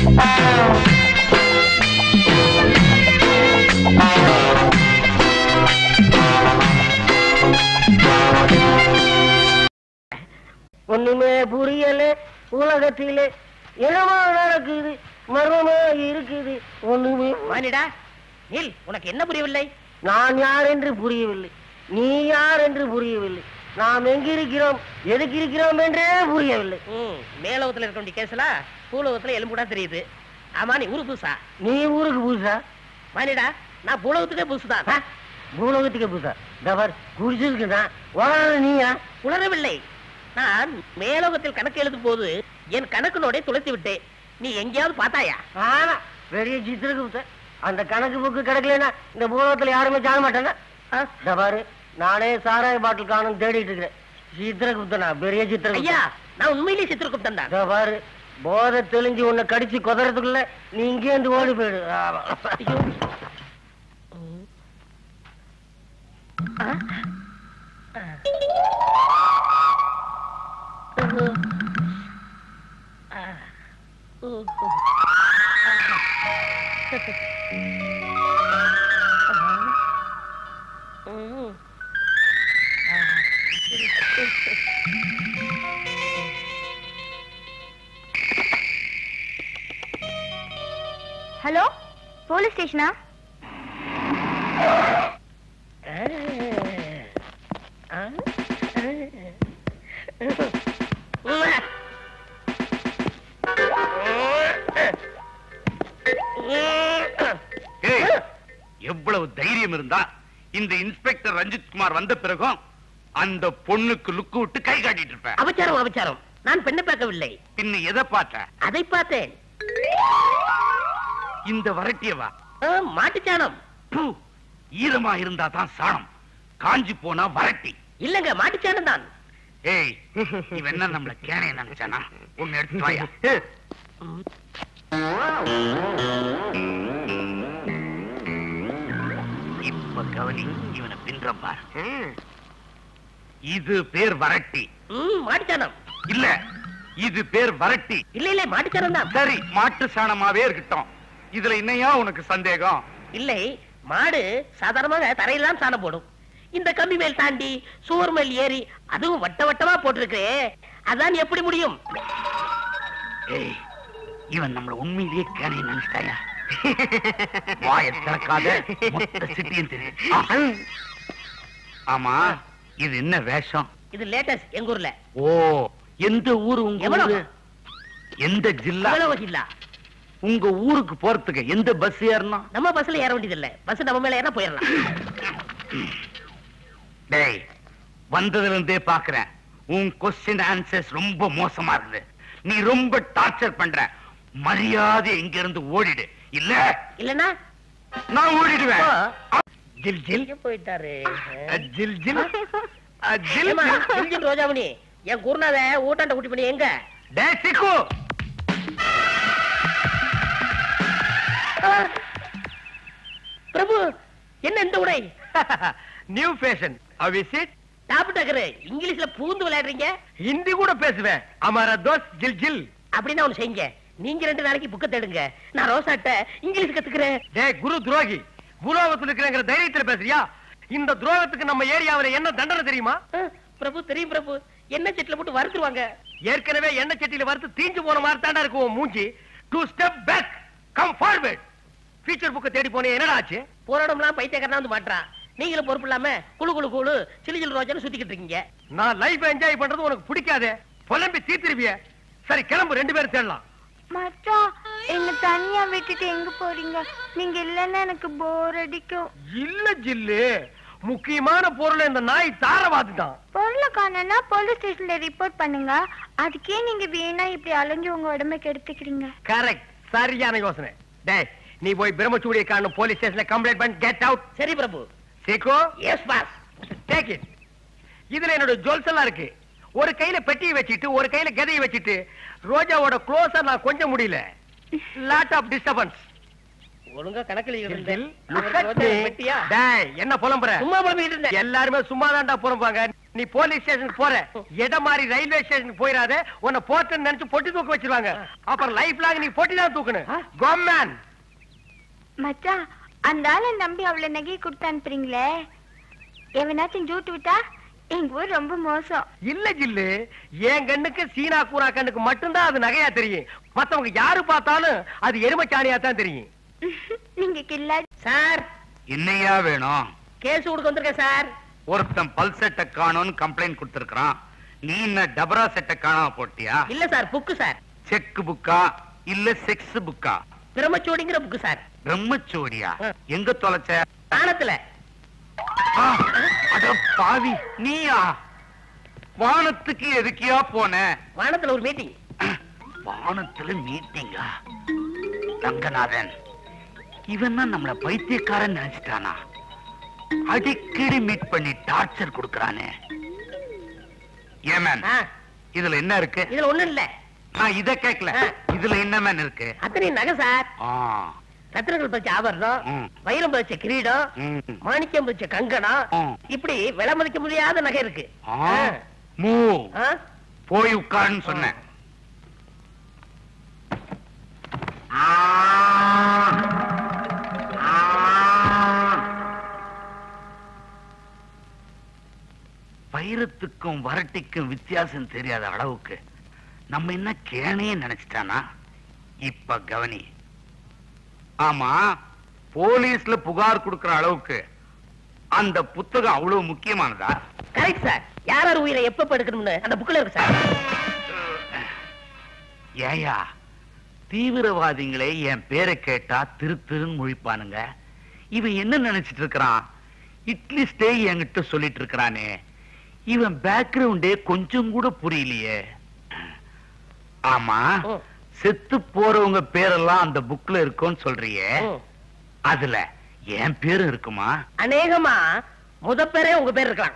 ஒண்ணுமே புரியல உலகத்திலே என்னமா நடக்குது மர்மமா இருக்குது ஒண்ணுமே வாணிடா நில் உனக்கு என்ன புரியவில்லை நான் யார் என்று புரியவில்லை நீ யார் என்று புரியவில்லை நாம் எங்கிருக்கிறோம் எதுக்கு இருக்கிறோம் என்றே புரியவில்லை ம் மேலோகத்துல இருக்க வேண்டிய கேஸ்ல பூலோகத்துல எலும்புடா தெரியுது ஆமா நீ ஊரு புதுசா நீ ஊருக்கு புதுசா வாணிடா நான் பூலோகத்துக்கே புதுசுதான் ஆ? பூலோகத்துக்கு புதுசா தவர் குடிச்சிருக்கு நான் வளர நீயா உணரவில்லை நான் மேலோகத்தில் கணக்கு எழுதும் போது என் கணக்கு நோடை துளைத்து விட்டேன் நீ எங்கேயாவது பார்த்தாயா ஆமா பெரிய சித்திரக்கு புத்த அந்த கணக்கு புக்கு கிடைக்கலன்னா இந்த பூலோகத்துல யாருமே சாக மாட்டாங்க தபாரு நானே சாராய பாட்டில் காணும் தேடிட்டு இருக்கிறேன் சித்திரகுப்தனா பெரிய ஐயா சித்திரகுப்தா நான் உண்மையிலேயே சித்திரகுப்தன் தான் இதோ பாரு போதை தெளிஞ்சு உன்னை கடிச்சு குதறதுக்குள்ள நீ இங்கே இருந்து ஓடி போயிடு ஆமா. ஐயோ. ஆ? ஆ. ஆ. ஓ. ம். ஹலோ போலீஸ் ஸ்டேஷனா ஆ. ஆ. ஏய், எவ்வளவு தைரியம் இருந்தா இந்த இன்ஸ்பெக்டர் ரஞ்சித் குமார் வந்த பிறகும் அந்த பொண்ணுக்கு லுக்கு விட்டு கை காட்டிட்டு இருப்ப அபச்சாரம் அபச்சாரம் நான் பெண்ணை பார்க்கவில்லை பின்ன எதை பார்த்த அதை பார்த்தேன் இந்த வரட்டியவா ஆ, மாட்டுச்சாணம் ப்பு, ஈரமா இருந்தா தான் சாணம் காஞ்சி போனா வரட்டி இல்லங்க மாட்டுச்சாணம் தான் ஏய் இவன் என்ன நம்மள கேனைய நினைச்சானா ஒண்ணு எடுத்து வாயா இப்ப கவனி இவனை பின்றம் பார் இது பேர் வரட்டி ம், மாட்டுச்சாணம் இல்ல இது பேர் வரட்டி இல்ல இல்ல மாட்டுச்சாணம் தான் சரி மாட்டு சாணமாவே இருக்கட்டும் இதுல என்னையா உனக்கு சந்தேகம் இல்லை மாடு சாதாரணமாக தரையிலாம் சாணம் போடும் இந்த கம்பி மேல் தாண்டி சுவர் மேல் ஏறி அதுவும் வட்ட வட்டமா போட்டிருக்கே அதான் எப்படி முடியும் ஏய் இவன் நம்மள உண்மையிலேயே கேனைய நினைச்சிட்டாயா வாய திறக்காத மொத்த சிட்டியும் தெரியும் ஆமா இது என்ன வேஷம் இது லேட்டஸ்ட் எங்க ஊர்ல ஓ எந்த ஊரு உங்க எவ்வளவு? ஊரு எந்த ஜில்லா எவ்வளவு இல்ல உங்க ஊருக்கு போறதுக்கு எந்த பஸ் ஏறணும் நம்ம பஸ்ல ஏற வேண்டியது இல்ல பஸ் நம்ம மேல ஏற போயிடலாம் டேய் வந்ததுல இருந்தே பாக்குறேன் உன் கொஸ்டின் ஆன்சர்ஸ் ரொம்ப மோசமா இருக்குது நீ ரொம்ப டார்ச்சர் பண்ற மரியாதை இங்க இருந்து ஓடிடு இல்ல இல்லனா நான் ஓடிடுவேன் ஓ. ஜில் ஜில் எங்க போயிட்டாரு அஹ், ஜில் ஜில் அஹ், ஜில் ஏம்மா, ஜில். சில்ஜின் ரோஜாமணி என் குருநாத ஊட்டாண்ட குட்டி பண்ணி எங்க டேய் சிக்கு ஆ. பிரபு என்ன இந்த உடை நியூ ஃபேஷன் அவிசிட் டாப் டக்கரு இங்கிலீஷ்ல பூந்து விளையாடுறீங்க ஹிந்தி கூட பேசுவேன் அமர தோஸ் ஜில் ஜில் அப்படின்னு ஒண்ணு செய்யுங்க நீங்க ரெண்டு நாளைக்கு புக்க தேடுங்க நான் ரோசாட்ட இங்கிலீஷ் கத்துக்கிறேன் டேய் குரு துரோகி பூலோகத்துல இருக்கிறங்கிற தைரியத்துல பேசுறியா இந்த துரோகத்துக்கு நம்ம ஏரியாவுல என்ன தண்டனை தெரியுமா ஆ, பிரபு தெரியும் பிரபு என்ன செட்டில போட்டு வறுத்துருவாங்க ஏற்கனவே எண்ணெய் சட்டியில வறுத்து தீஞ்சு போன மாதிரி தாண்டா இருக்கும் உன் மூஞ்சி two step back come forward feature புக்க தேடி போனே என்னடா ஆச்சு போராடம்லாம் பைத்தியக்காரனா வந்து மாட்டான் நீங்களும் பொறுப்பு இல்லாம குழு குழு குழு சிலு சிலு ரோஜான்னு சுத்திக்கிட்டு இருக்கீங்க நான் லைஃப் என்ஜாய் பண்றது உனக்கு பிடிக்காதே புலம்பி தீத்திருவிய சரி கிளம்பு ரெண்டு பேரும் தேடலாம் மச்சான் என்ன தனியா விட்டுட்டு எங்க போறீங்க நீங்க இல்லன்னா எனக்கு போர் அடிக்கும் இல்ல ஜில்லு முக்கியமான பொருள் இந்த நாய் தாரவாது தான் பொருளை காணனா போலீஸ் ஸ்டேஷன்ல ரிப்போர்ட் பண்ணுங்க அதுக்கே நீங்க வீணா இப்படி அலைஞ்சு உங்க உடம்ப கெடுத்துக்கிறீங்க கரெக்ட் சரியான யோசனை டேய் நீ போய் பிரம்மச்சூடியை காணும் போலீஸ் ஸ்டேஷன்ல கம்ப்ளைண்ட் பண்ணி கெட் அவுட் சரி பிரபு சீக்கோ எஸ் பாஸ் டேக் இட் இதுல என்னோட ஜுவல்ஸ் எல்லாம் இருக்கு ஒரு கையில பெட்டியை வச்சிட்டு ஒரு கையில கதையை வச்சிட்டு ரோஜாவோட க்ளோஸா நான் கொஞ்சம் முடியல லாட் ஆஃப் டிஸ்டர்பன்ஸ் ஒழுங்கா கணக்கில் இருந்தேன் என்ன புலம்புற சும்மா புலம்பிட்டு இருந்தேன் எல்லாருமே சும்மா தான்டா புலம்பாங்க நீ போலீஸ் ஸ்டேஷனுக்கு போற இடம் மாதிரி ரயில்வே ஸ்டேஷனுக்கு போயிடாத உன்னை போட்டுன்னு நினைச்சு பொட்டி தூக்க வச்சிருவாங்க அப்புறம் லைஃப் லாங் நீ பொட்டி தான் தூக்கணும் கோமேன் மச்சான் அந்த ஆளை நம்பி அவ்வளவு நகையை கொடுத்து அனுப்புறீங்களே எவனாச்சும் ஜூட்டு விட்டா எங்க ஊர் ரொம்ப மோசம் இல்ல ஜில்லு என் கண்ணுக்கு சீனா கூரா கண்ணுக்கு மட்டும்தான் அது நகையா தெரியும் மத்தவங்க யாரு பார்த்தாலும் அது எருமைச்சாணியா தான் தெரியும் நீங்க கில்லா சார் என்னையா வேணும் கேஸ் கொடுக்க வந்திருக்கேன் சார் ஒருத்தன் பல் செட்டை காணோம்னு கம்ப்ளைண்ட் கொடுத்திருக்கான் நீ என்ன டபரா செட்டை காணாம போட்டியா இல்ல சார் புக்கு சார் செக் புக்கா இல்ல செக்ஸ் புக்கா பிரம்மச்சோடிங்கிற புக்கு சார் பிரம்மச்சோடியா ஆ. எங்க தொலைச்ச தானத்துல ஆ, அட பாவி நீயா வானத்துக்கு எதுக்கியா போன வானத்துல ஒரு மீட்டிங் வானத்துல மீட்டிங்கா ரங்கநாதன் இவன் தான் நம்மள பைத்தியக்காரன் நினைச்சிட்டானா அடிக்கடி மீட் பண்ணி டார்ச்சர் கொடுக்கறானே ஏமேன் ஆ, இதுல என்ன இருக்கு இதுல ஒண்ணும் இல்ல நான் இத கேக்கல ஆ. இதுல என்ன மேன் இருக்கு அத்தனை நகை சார் ஆ, ரத்தினங்கள் பதிச்ச ஆபரணம் ம். வைரம் பதிச்ச கிரீடம் ம். மாணிக்கம் பதிச்ச கங்கணம் ம். இப்படி விலை மதிக்க முடியாத நகை இருக்கு ஆ, மூ ஆ, போய் உட்காருன்னு சொன்னேன் வைரத்துக்கும் வரட்டிக்கும் வித்தியாசம் தெரியாத அளவுக்கு நம்ம என்ன கேணையே நினைச்சிட்டானா இப்ப கவனி ஆமா போலீஸ்ல புகார் கொடுக்கிற அளவுக்கு அந்த புத்தகம் அவ்வளவு முக்கியமானதா கரெக்ட் சார் யார் யார் உயிரை எப்ப எப்ப எடுக்கணும்னு அந்த புக்ல இருக்கு சார் ஏயா தீவிரவாதிகளே என் பேரை கேட்டா திரு திருன்னு முழிப்பானுங்க இவன் என்ன நினைச்சிட்டு இருக்கிறான் இட்லி ஸ்டே என்கிட்ட சொல்லிட்டு இருக்கிறானே இவன் பேக்ரவுண்டே கொஞ்சம் கூட புரியலையே ஆமா ம். செத்து போறவங்க பேரெல்லாம் அந்த புக்ல இருக்கும்னு சொல்றியே ம். அதுல என் பேரும் இருக்குமா அநேகமா முத பேரே உங்க பேர் இருக்கலாம்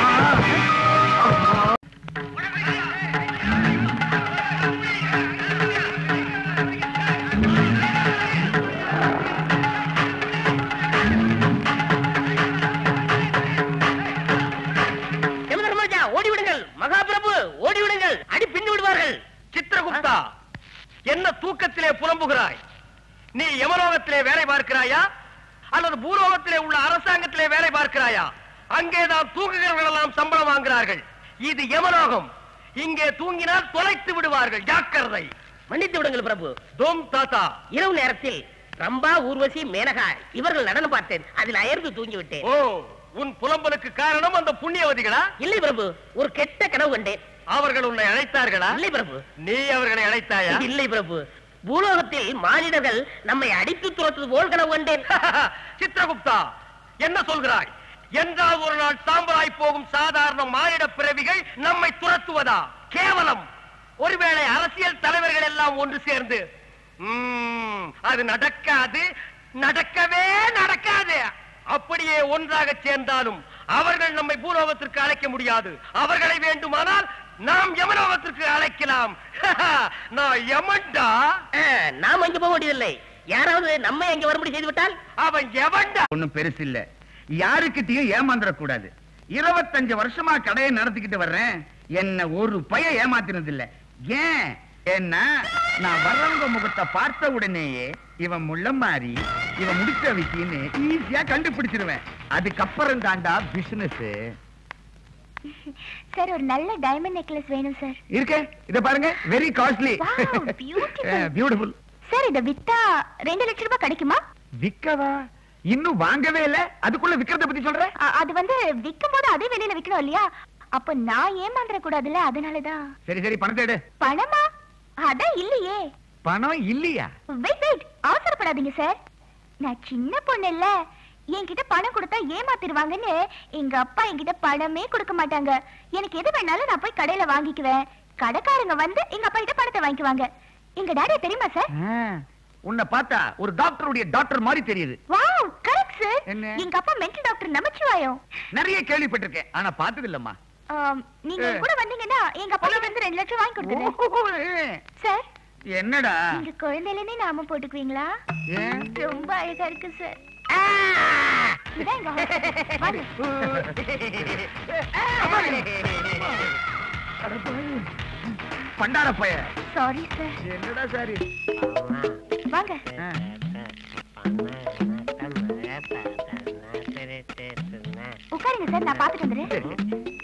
யமதர்மராஜா, ஓடி விடுங்கள் மகாபிரபு ஓடி விடுங்கள் அடி பின்னு விடுவார்கள் சித்திரகுப்தா என்ன தூக்கத்திலே புலம்புகிறாய் நீ யமலோகத்திலே வேலை பார்க்கிறாயா அல்லது பூலோகத்திலே உள்ள அரசாங்கத்திலே வேலை பார்க்கிறாயா அங்கேதான் தூங்குகிறவர்கள் எல்லாம் சம்பளம் வாங்குகிறார்கள் இது யமலோகம் இங்கே தூங்கினால் தொலைத்து விடுவார்கள் ஜாக்கிரதை மன்னித்து விடுங்கள் பிரபு தோம் தாத்தா இரவு நேரத்தில் ரம்பா ஊர்வசி மேனகா இவர்கள் நடனம் பார்த்தேன் அதில் அயர்ந்து தூங்கி விட்டேன் ஓ உன் புலம்பலுக்கு காரணம் அந்த புண்ணியவதிகளா இல்லை பிரபு ஒரு கெட்ட கனவு கண்டேன் அவர்கள் உன்னை அழைத்தார்களா இல்லை பிரபு நீ அவர்களை அழைத்தாயா இல்லை பிரபு பூலோகத்தில் மானிடர்கள் நம்மை அடித்து துரத்துவது போல் கனவு கண்டேன் சித்திரகுப்தா என்ன சொல்கிறாய் என்றால் ஒரு நாள் சாம்பலாய் போகும் சாதாரண மானிட பிறவிகள் நம்மை துரத்துவதா கேவலம் ஒருவேளை அரசியல் தலைவர்கள் எல்லாம் ஒன்று சேர்ந்து "ம்ம், அது நடக்காது நடக்கவே நடக்காது அப்படியே ஒன்றாக சேர்ந்தாலும் அவர்கள் நம்மை பூலோகத்திற்கு அழைக்க முடியாது அவர்களை வேண்டுமானால் நாம் யமலோகத்திற்கு அழைக்கலாம் நான் யமன்டா அஹ், நாம் அங்கு போக வேண்டியதில்லை யாராவது நம்மை அங்கே வரும்படி செய்து விட்டால் அவன் எவன்டா ஒண்ணும் பெருசு இல்ல யாருக்கிட்டயும் ஏமாந்துட கூடாது இருபத்தஞ்சு வருஷமா கடையை நடத்திக்கிட்டு வர்றேன் என்ன ஒரு பைய ஏமாத்தினது இல்ல ஏன் ஏன்னா நான் வர்றவங்க முகத்தை பார்த்த உடனேயே இவன் முள்ள மாறி இவன் முடிச்ச விக்கின்னு ஈஸியா கண்டுபிடிச்சிருவேன் அதுக்கப்புறம் தாண்டா பிசினஸ் சார் ஒரு நல்ல டைமண்ட் நெக்லஸ் வேணும் சார் இருக்கே இத பாருங்க very costly Wow, beautiful. Beautiful sir இத வித்தா ரெண்டு லட்சம் ரூபாய் கிடைக்குமா விக்கவா இன்னும் வாங்கவே இல்ல அதுக்குள்ள விக்கிறத பத்தி சொல்ற அ- அது வந்து விக்கும் போது அதே வெளியில விக்கணும் இல்லையா அப்ப நான் ஏமாந்துட கூடாதுல்ல அதனாலதான் சரி சரி பணத்தை எடு பணமா அதான் இல்லையே பணம் இல்லையா வெயிட் வெயிட் அவசரப்படாதீங்க சார் நான் சின்ன பொண்ணு இல்ல என்கிட்ட பணம் கொடுத்தா ஏமாத்திருவாங்கன்னு எங்க அப்பா என்கிட்ட பணமே கொடுக்க மாட்டாங்க எனக்கு எது வேணாலும் நான் போய் கடையில வாங்கிக்குவேன் கடைக்காரங்க வந்து எங்க அப்பா கிட்ட பணத்தை வாங்கிக்குவாங்க எங்க டாடி தெரியுமா சார் ஆ, உன்னை பார்த்தா ஒரு டாக்டருடைய டாக்டர் மாதிரி தெரியுது வாவ் கரெக்ட் சார் என்ன? எங்க அப்பா மென்டல் டாக்டர் நமச்சிவாயம் நிறைய கேள்விப்பட்டிருக்கேன் ஆனா பார்த்தது இல்லம்மா ஆம், நீங்க என் கூட வந்தீங்கன்னா எங்க அப்பா கிட்ட இருந்து ரெண்டு லட்சம் வாங்கி கொடுத்துறேன் ஓ, சார் என்னடா நீங்க குழந்தையிலே நாம போட்டுக்குவீங்களா ஏன் ரொம்ப அழகா இருக்கு சார் ஆ! இதான் எங்க hospital. வாங்க. பண்டார பைய சாரி சார் என்னடா சாரி வாங்க உட்காருங்க சார் நான் பார்த்துட்டு வந்துடுறேன்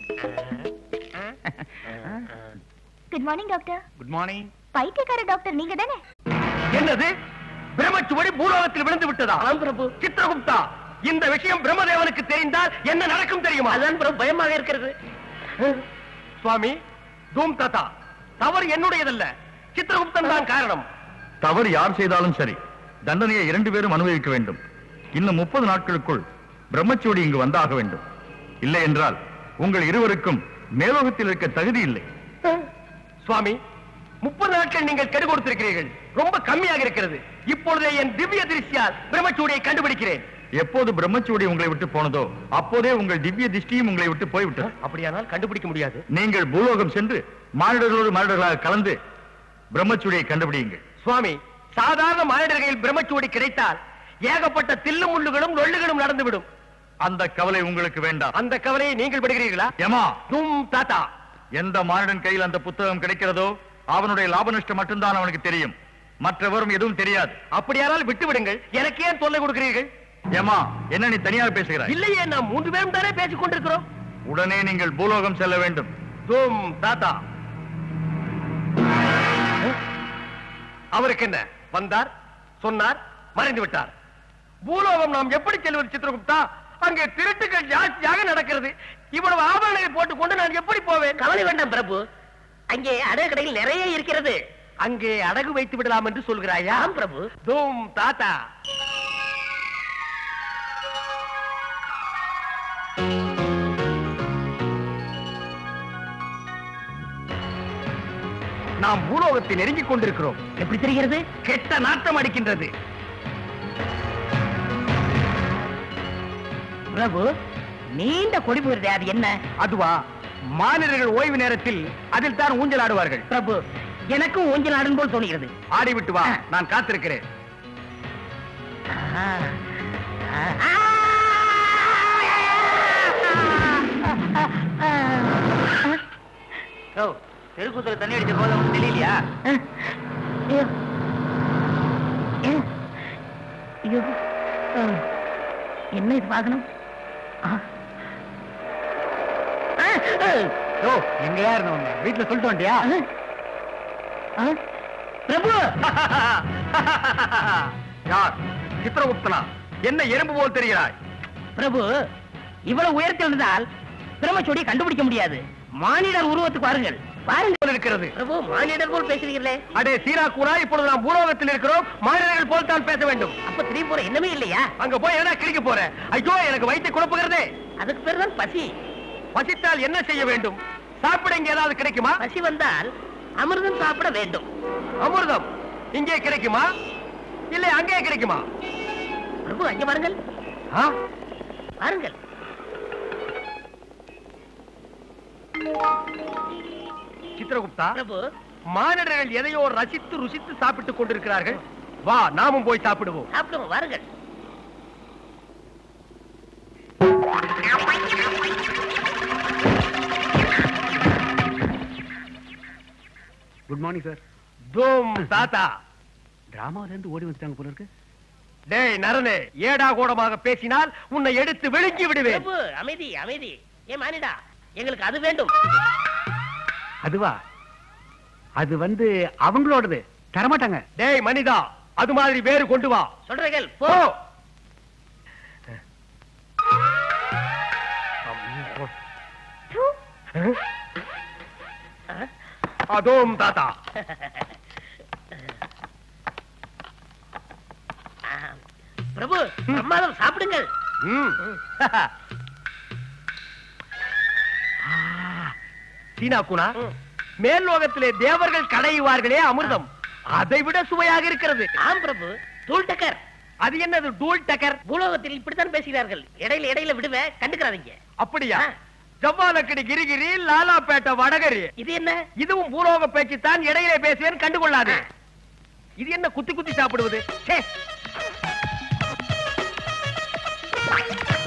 good morning doctor good morning பைத்தியக்கார டாக்டர் நீங்க தானே என்னது பிரம்மச்சுவடி பூலோகத்தில் விழுந்து விட்டதா ஆம் பிரபு சித்திரகுப்தா இந்த விஷயம் பிரம்மதேவனுக்கு தெரிந்தால் என்ன நடக்கும் தெரியுமா அதான் பிரபு பயமாக இருக்கிறது சுவாமி தூம் தாத்தா தவறு என்னுடையதல்ல சித்திரகுப்தன் தான் காரணம் தவறு யார் செய்தாலும் சரி தண்டனையை இரண்டு பேரும் அனுபவிக்க வேண்டும் இன்னும் முப்பது நாட்களுக்குள் பிரம்மச்சோடி இங்கு வந்தாக வேண்டும் இல்லை என்றால் உங்கள் இருவருக்கும் மேலோகத்தில் இருக்க தகுதி இல்லை சுவாமி முப்பது நாட்கள் நீங்கள் கெடு கொடுத்திருக்கிறீர்கள் ரொம்ப கம்மியாக இருக்கிறது இப்பொழுதே என் திவ்ய திருஷ்டியால் பிரம்மச்சூடியை கண்டுபிடிக்கிறேன் எப்போது பிரம்மச்சோடி உங்களை விட்டு போனதோ அப்போதே உங்கள் திவ்ய திஷ்டியும் உங்களை விட்டு போய்விட்டது அப்படியானால் கண்டுபிடிக்க முடியாது நீங்கள் பூலோகம் சென்று மானிடர்களோடு மானிடர்களாக கலந்து பிரம்மச்சூடியை கண்டுபிடியுங்கள் சுவாமி சாதாரண மானிடர்களில் பிரம்மச்சூடி கிடைத்தால் ஏகப்பட்ட தில்லு முள்ளுகளும் நொள்ளுகளும் நடந்துவிடும் அந்த கவலை உங்களுக்கு வேண்டாம் அந்த கவலையை நீங்கள் விடுகிறீர்களா யமா தும் தாத்தா எந்த மானிடன் கையில் அந்த புத்தகம் கிடைக்கிறதோ அவனுடைய லாப நஷ்டம் மட்டும்தான் அவனுக்கு தெரியும் மற்றவரும் எதுவும் தெரியாது அப்படியானால் விட்டு விடுங்கள் எனக்கு ஏன் தொல்லை கொடுக்கிறீர்கள் ஏமா என்ன நீ தனியாக பேசுகிறாய் இல்லையே நாம் மூன்று பேரும் தானே பேசிக் கொண்டிருக்கிறோம் உடனே நீங்கள் பூலோகம் செல்ல வேண்டும் தும் தாத்தா அவருக்கு என்ன வந்தார் சொன்னார் மறைந்து விட்டார் பூலோகம் நாம் எப்படி செல்வது சித்திரகுப்தா அங்கே திருட்டுகள் ஜாஸ்தியாக நடக்கிறது இவ்வளவு ஆபரணங்களை போட்டுக்கொண்டு நான் எப்படி போவேன் கவலை வேண்டாம் பிரபு அங்கே அடகு கடையில் நிறைய இருக்கிறது அங்கே அடகு வைத்து விடலாம் என்று சொல்கிறாயா ஆம் பிரபு தூம் தாத்தா நாம் பூலோகத்தை நெருங்கிக் கொண்டிருக்கிறோம் எப்படி தெரிகிறது கெட்ட நாட்டம் அடிக்கின்றது பிரபு நீண்ட கொடி போயிருதே அது என்ன அதுவா மாநிலர்கள் ஓய்வு நேரத்தில் அதில் தான் ஊஞ்சல் ஆடுவார்கள் பிரபு எனக்கும் ஊஞ்சல் ஆடும் போல் தோணுகிறது ஆடிவிட்டு வா நான் காத்திருக்கிறேன் ஆ, ஆ, ஆ. தெருக்கூத்துல தண்ணி அடிச்ச போது அவனுக்கு தெரியலையா ஐயோ. ஐயோ. ஐயோ. ஆ. என்ன இது வாகனம் ஆ. ஆ, ஆ. ஓ எங்கயா இருந்தவங்க வீட்டுல சொல்லிட்டு வந்துட்டியா ஆ. பிரபு யார் சித்திரகுப்தனா என்ன எறும்பு போல் தெரிகிறாய் பிரபு இவ்வளவு உயரத்தில் இருந்தால் பிரம்மச்சோடியை கண்டுபிடிக்க முடியாது மானிடர் உருவத்துக்கு வாருங்கள் பாருங்கள் போல் இருக்கிறது பிரபு மானிடர் போல் பேசுறீங்களே அடே சீரா கூறா இப்பொழுது நாம் பூலோகத்தில் இருக்கிறோம் மாநிலங்கள் போல் தான் பேச வேண்டும் அப்ப திரும்பி போற எண்ணமே இல்லையா அங்க போய் என்ன கிழிக்க போற ஐயோ எனக்கு வயிற்று குழப்புகிறதே அதுக்கு பேர் தான் பசி பசித்தால் என்ன செய்ய வேண்டும் சாப்பிட இங்க ஏதாவது கிடைக்குமா பசி வந்தால் அமிர்தம் சாப்பிட வேண்டும் அமிர்தம் இங்கே கிடைக்குமா இல்லை அங்கே கிடைக்குமா பிரபு அங்கே வாருங்கள் ஆ? வாருங்கள் சித்திரகுப்தா பிரபு மானிடர்கள் எதையோ ரசித்து ருசித்து சாப்பிட்டுக் கொண்டிருக்கிறார்கள் வா நாமும் போய் சாப்பிடுவோம் சாப்பிடுவோம் வாருங்கள் குட் மார்னிங் சார் தூம் தாத்தா டிராமால இருந்து ஓடி வந்துட்டாங்க போல இருக்கு டேய் நரனே ஏடா கூடமாக பேசினால் உன்னை எடுத்து விழுங்கி விடுவேன் பிரபு அமைதி அமைதி ஏ மானிடா எங்களுக்கு அது வேண்டும் அதுவா அது வந்து அவங்களோடது தரமாட்டாங்க டேய் மனிதா அது மாதிரி வேறு கொண்டு வா சொல்றீர்கள் போ போ அதோம் தாத்தா ஆ. பிரபு பிரமாதம் சாப்பிடுங்கள் ம். சீனா குணா ம். மேல் லோகத்திலே தேவர்கள் கடையுவார்களே அமிர்தம் அதை விட சுவையாக இருக்கிறது ஆம் பிரபு தூள் டக்கர் அது என்னது டூல் டக்கர் பூலோகத்தில் இப்படித்தான் பேசுகிறார்கள் இடையில இடையில விடுவேன் கண்டுக்கிறாதீங்க அப்படியா ஆ. ஜவ்வாலக்கடி கிரிகிரி லாலாப்பேட்டை வடகரி இது என்ன இதுவும் பூலோக பேச்சு தான் இடையிலே பேசுவேன் கண்டுகொள்ளாது இது என்ன குத்தி குத்தி சாப்பிடுவது ச்சே.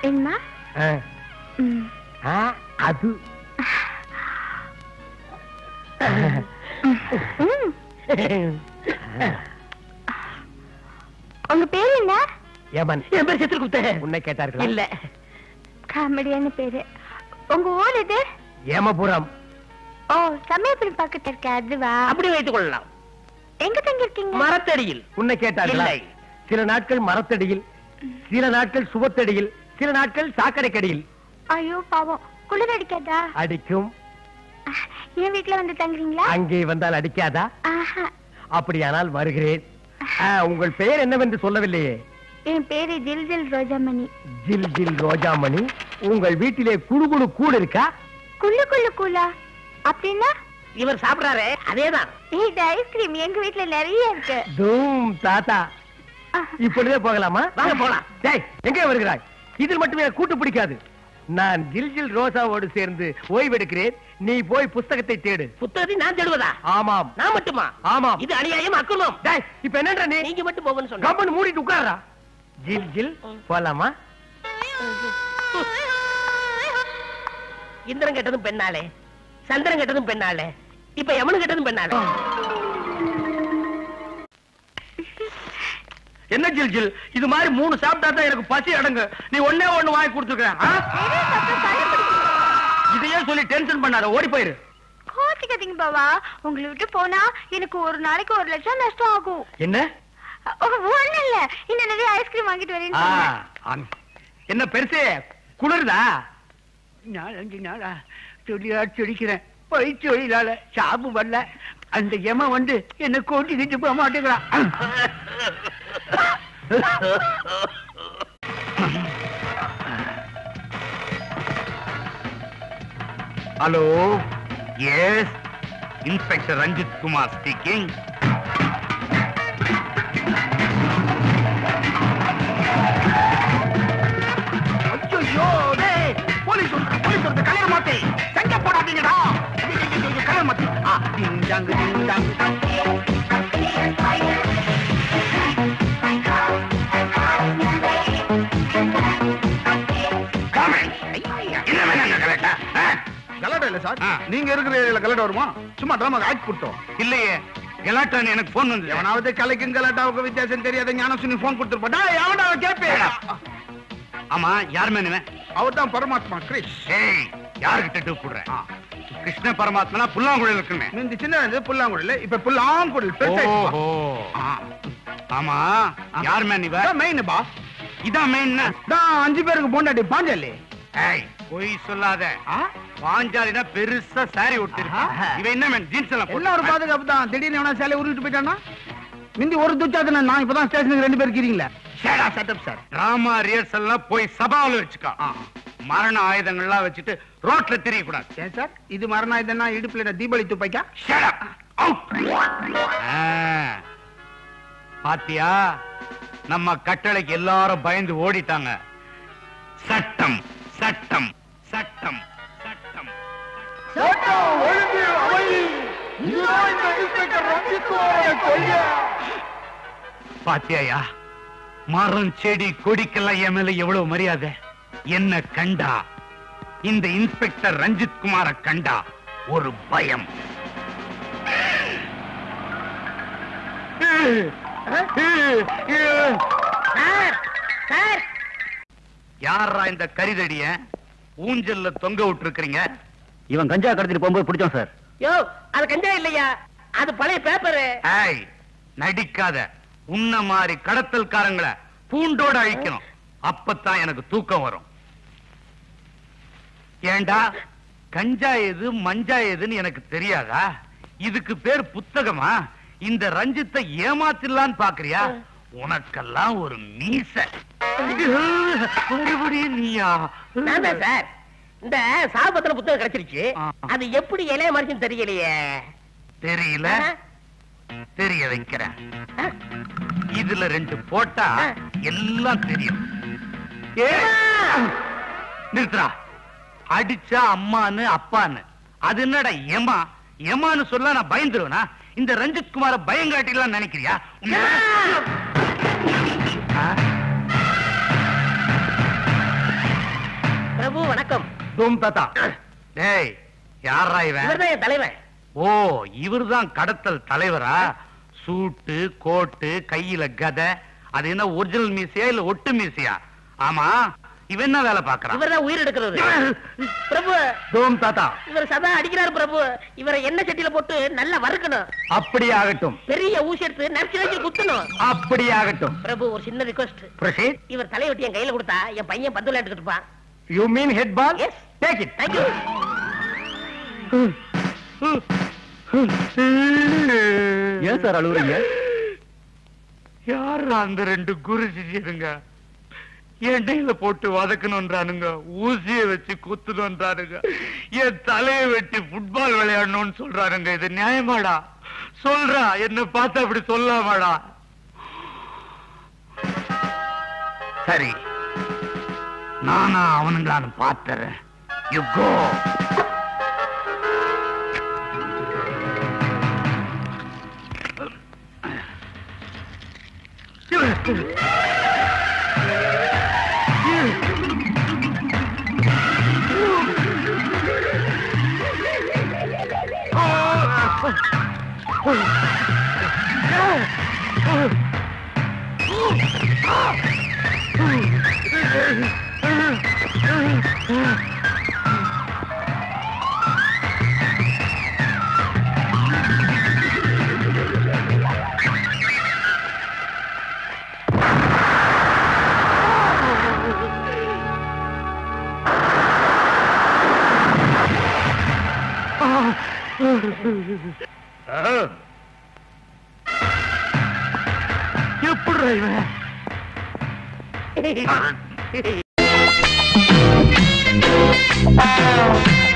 என்னமா ஆ, ம். ஆ, அது ம். உங்க பேர் என்ன ஏமன் என் பேர் சித்திரகுப்தன் உன்னை கேட்டார்களா இல்ல காமெடியான பேரு உங்க ஊர் இது ஏமபுரம் ஓ சமயபுரம் பக்கத்துல இருக்க அதுவா அப்படி வைத்துக் கொள்ளலாம் எங்க தங்கி இருக்கீங்க மரத்தடியில் உன்னை கேட்டார்களா இல்லை. சில நாட்கள் மரத்தடியில் சில நாட்கள் சுவத்தடியில் சில நாட்கள் சாக்கடைக்கடியில் ஐயோ பாவம் குளிர் அடிக்காதா அடிக்கும் என் வீட்ல வந்து தங்குறீங்களா அங்கே வந்தால் அடிக்காதா ஆஹா அப்படியானால் வருகிறேன் ஆ, உங்கள் பெயர் என்னவென்று சொல்லவில்லையே என் பேரு ஜில் ஜில் ரோஜாமணி ஜில் ஜில் ரோஜாமணி உங்கள் வீட்டிலே குழு குழு கூடு இருக்கா குள்ளு குள்ளு கூலா அப்படின்னா இவர் சாப்பிடுறாரு அதேதான் இது ஐஸ்கிரீம் எங்க வீட்ல நிறைய இருக்கு தூம் தாத்தா இப்பொழுதே போகலாமா வாங்க போலாம். டேய் எங்கே வருகிறாய் இதில் மட்டுமே எனக்கு கூட்டு பிடிக்காது நான் ஜில் ஜில் ரோசாவோடு சேர்ந்து ஓய்வெடுக்கிறேன் நீ போய் புஸ்தகத்தை தேடு புத்தகத்தை நான் தேடுவதா ஆமாம் நான் மட்டுமா ஆமாம் இது அநியாயம் அக்குலம் டேய் இப்ப என்னன்ற நீ நீங்க மட்டும் போகணும்னு சொன்ன கம்பன் மூடிட்டு உட்கார்றா ஜில் ஜில் போலாமா இந்திரன் கெட்டதும் பெண்ணாலே சந்திரன் கெட்டதும் பெண்ணாலே இப்ப யமனு கெட்டதும் பெண்ணாலே என்ன ஜில் ஜில் இது மாதிரி மூணு சாப்பிட்டா தான் எனக்கு பசி அடங்கு நீ ஒண்ணே ஒண்ணு வாங்கி கொடுத்துருக்க இதையே சொல்லி டென்ஷன் பண்ணாத ஓடி போயிரு கோச்சிக்காதீங்க பாவா உங்களை விட்டு போனா எனக்கு ஒரு நாளைக்கு ஒரு லட்சம் நஷ்டம் ஆகும் என்ன ஒண்ணு இல்ல இன்னும் நிறைய ஐஸ்கிரீம் வாங்கிட்டு வரேன்னு ஆ, சொன்னேன். ஆம். என்ன பெருசு குளிருதா நாலஞ்சு நாளா சொல்லியா சொல்லிக்கிறேன் போய் தொழிலால சாப்பு வரல அந்த எம வந்து என்ன கூட்டிக்கிட்டு போக மாட்டேங்கிறான் hello yes inspector Ranjith Kumar speaking ஐயோ டேய் போலீஸ் வந்து போலீஸ் வந்து கல்யாணம் மாத்தி சங்க போடாதீங்கடா ஐயோ, ஐயோ, ஐயோ, கல்யாணம் மாத்தி ஆ டிங் டாங் டிங் டாங் கலாட்டா இல்ல சார் நீங்க இருக்கிற ஏரியால கலாட்டா வருமா சும்மா ட்ராமா ஆக்கி கொடுத்தோம் இல்லையே கலாட்டான்னு எனக்கு போன் வந்து எவனாவது கலைக்கும் கலாட்டாவுக்கு வித்தியாசம் தெரியாத ஞானம் சொல்லி போன் கொடுத்துருப்பா எவனா கேப்பேன் ஆமா யார் மேனுவன் அவர் தான் பரமாத்மா கிரிஷ் ஏய் யாருகிட்ட டூப் போடுற கிருஷ்ண பரமாத்மனா புல்லாங்குழல் இருக்குமே முந்தி சின்ன இருந்தது புல்லாங்குழல் இப்ப புல்லாங்குழல் பெருசாயிடுச்சுப்பா. ஓஹோ. ஆ. ஆமா யார் மேன் இவ இதான் மெயின் பா இதான் மெயின் தான் அஞ்சு பேருக்கு போண்டாடி பாஞ்சாலி ஏய் பொய் சொல்லாத பாஞ்சாலினா பெருசா சாரி ஒட்டிருப்பா ஆஹா. இவ என்ன மேன் ஜீன்ஸ் எல்லாம் எல்லாம் ஒரு போட்டு பாதுகாப்பு தான் திடீர்னு எவனா சேலை உருவிட்டு போயிட்டானா மிந்தி ஒரு துச்சாதுன நான் இப்பதான் ஸ்டேஷனுக்கு ரெண்டு பேர் இருக்கிறீங்களா ஷேடா செட்டப் சார் டிராமா ரிஹர்சல் எல்லாம் போய் சபாவில வச்சுக்கோ மரண ஆயுதங்கள்லாம் வச்சுட்டு ரோட்ல தெரிய கூடாது ஏன் சார் இது மரணம் இதனா இடுப்புல என்ன தீபாவளி துப்பாக்கா Shut up. Out. ஆ. பாத்தியா நம்ம கட்டளைக்கு எல்லாரும் பயந்து ஓடிட்டாங்க சட்டம் சட்டம் சட்டம் சட்டம் பாத்தியாயா மரம் செடி கொடிக்கெல்லாம் என் மேல எவ்வளவு மரியாதை என்ன கண்டா இந்த இன்ஸ்பெக்டர் ரஞ்சித் குமார கண்டா ஒரு பயம் சார் சார் யாரா இந்த கரிதடிய ஊஞ்சல்ல தொங்க விட்டுருக்கீங்க இவன் கஞ்சா கடத்திட்டு போகும்போது பிடிச்சோம் சார் யோ அது கஞ்சா இல்லையா அது பழைய பேப்பரு ஏய் நடிக்காத உன்ன மாதிரி கடத்தல்காரங்களை பூண்டோட அழிக்கணும் அப்பத்தான் எனக்கு தூக்கம் வரும் ஏண்டா கஞ்சா எது மஞ்சா எதுன்னு எனக்கு தெரியாதா இதுக்கு பேர் புத்தகமா இந்த ரஞ்சித்தை ஏமாத்திடலான்னு பாக்குறியா உனக்கெல்லாம் ஒரு மீச மறுபடியும் நீயா நான் தான் சார் இந்த சாபத்துல புத்தகம் கிடைச்சிருச்சு ஆ. அது எப்படி இலைய மறைச்சுன்னு தெரியலையே தெரியல தெரிய வைக்கிறேன் இதுல ரெண்டு போட்டா ஆ. எல்லாம் தெரியும் ஏ நிறுத்துறா அடிச்சா அம்மான்னு அப்பான்னு அது என்னடா ஏமா ஏமான்னு சொல்ல நான் பயந்துருவேனா இந்த ரஞ்சித் குமார பயங்காட்டிலாம் நினைக்கிறியா உன்னை- ஆ? தூம் தாத்தா டேய் யாரா இவன் இவர்தான் என் தலைவன் ஓ இவர்தான் கடத்தல் தலைவரா சூட்டு கோட்டு கையில கதை அது என்ன ஒரிஜினல் மீசையா இல்ல ஒட்டு மீசையா ஆமா இவன் என்ன வேலை பாக்குறான் இவர்தான் உயிர் எடுக்கிறது பிரபு தூம் தாத்தா இவர் சதா அடிக்கிறாரு பிரபு இவரை எண்ணெய் சட்டியில போட்டு நல்லா வறுக்கணும் அப்படி ஆகட்டும் பெரிய ஊசி எடுத்து நச்சு நச்சு குத்தணும் அப்படி ஆகட்டும் பிரபு ஒரு சின்ன ரிக்வஸ்ட் Proceed. இவர் தலையை வெட்டி என் கையில கொடுத்தா என் பையன் பந்து விளையாட்டுக்கிட்டு இருப்பான் you mean head ball Yes. Take it thank you ஏன் சார் அழுகுறீங்க யார் அந்த ரெண்டு குரு சிஷியருங்க எண்ணெயில போட்டு வதக்கணும்ன்றானுங்க ஊசிய வச்சு குத்தணும்ன்றானுங்க என் தலையை வெட்டி ஃபுட்பால் விளையாடணும்னு சொல்றானுங்க இது நியாயமாடா சொல்றா என்ன பார்த்து அப்படி சொல்லாமாடா சரி நானா அவனுங்களான்னு பார்த்துறேன் யூ கோ எப்படி இவன்